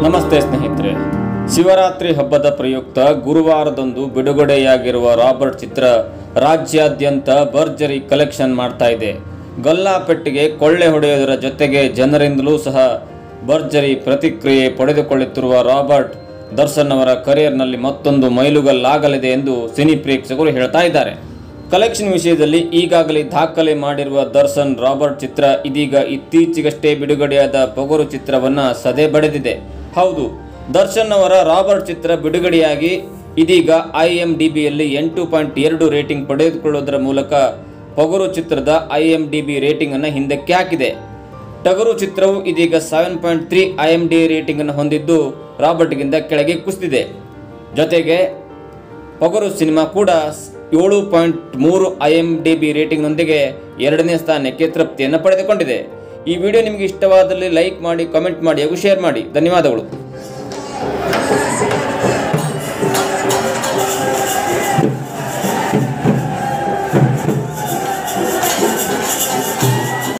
ನಮಸ್ತೆ ಸ್ನೇಹಿತರೆ ಶಿವರಾತ್ರಿ ಹಬ್ಬದ ಪ್ರಯುಕ್ತ ಗುರುವಾರದಂದು ಬಿಡುಗಡೆಯಾಗಿರುವ ರಾಬರ್ಟ್ ಚಿತ್ರ ರಾಜ್ಯಾದ್ಯಂತ ಭರ್ಜರಿ ಕಲೆಕ್ಷನ್ ಮಾಡ್ತಾ ಇದೆ ಗಲ್ಲಾಪೆಟ್ಟಿಗೆ ಕೊಳ್ಳೆ ಹೊಡೆಯುವುದರ ಜೊತೆಗೆ ಜನರಿಂದಲೂ ಸಹ ಭರ್ಜರಿ ಪ್ರತಿಕ್ರಿಯೆ ಪಡೆದುಕೊಳ್ಳುತ್ತಿರುವ ರಾಬರ್ಟ್ ದರ್ಶನ್ ಅವರ ಕರಿಯರ್ನಲ್ಲಿ ಮತ್ತೊಂದು ಮೈಲುಗಲ್ಲಾಗಲಿದೆ ಎಂದು ಸಿನಿ ಪ್ರೇಕ್ಷಕರು ಹೇಳ್ತಾ ಇದ್ದಾರೆ ಕಲೆಕ್ಷನ್ ವಿಷಯದಲ್ಲಿ ಈಗಾಗಲೇ ದಾಖಲೆ ಮಾಡಿರುವ ದರ್ಶನ್ ರಾಬರ್ಟ್ ಚಿತ್ರ ಇದೀಗ ಇತ್ತೀಚೆಗಷ್ಟೇ ಬಿಡುಗಡೆಯಾದ ಪೊಗರು ಚಿತ್ರವನ್ನ ಸದೆ ಬಡೆದಿದೆ ಹೌದು ದರ್ಶನ್ ಅವರ ರಾಬರ್ಟ್ ಚಿತ್ರ ಬಿಡುಗಡೆಯಾಗಿ ಇದೀಗ ಐ ಎಂ ಡಿ ಬಿಯಲ್ಲಿ ಎಂಟು ಪಾಯಿಂಟ್ ಎರಡು ರೇಟಿಂಗ್ ಪಡೆದುಕೊಳ್ಳುವುದರ ಮೂಲಕ ಪೊಗರು ಚಿತ್ರದ I M D B rating ಅನ್ನು ಹಿಂದಕ್ಕೆ ಹಾಕಿದೆ ಟಗರು ಚಿತ್ರವು ಇದೀಗ seven point three I M D rating ಅನ್ನು ಹೊಂದಿದ್ದು ರಾಬರ್ಟ್ಗಿಂತ ಕೆಳಗೆ ಕುಸಿದಿದೆ ಜೊತೆಗೆ ಪೊಗರು ಸಿನಿಮಾ ಕೂಡ ಏಳು ಪಾಯಿಂಟ್ ಮೂರು ಐ ಎಂ ಡಿ ಬಿ ರೇಟಿಂಗ್ನೊಂದಿಗೆ ಎರಡನೇ ಸ್ಥಾನಕ್ಕೆ ತೃಪ್ತಿಯನ್ನು ಪಡೆದುಕೊಂಡಿದೆ ಈ ವಿಡಿಯೋ ನಿಮಗೆ ಇಷ್ಟವಾದಲ್ಲಿ ಲೈಕ್ ಮಾಡಿ ಕಾಮೆಂಟ್ ಮಾಡಿ ಹಾಗೂ ಶೇರ್ ಮಾಡಿ ಧನ್ಯವಾದಗಳು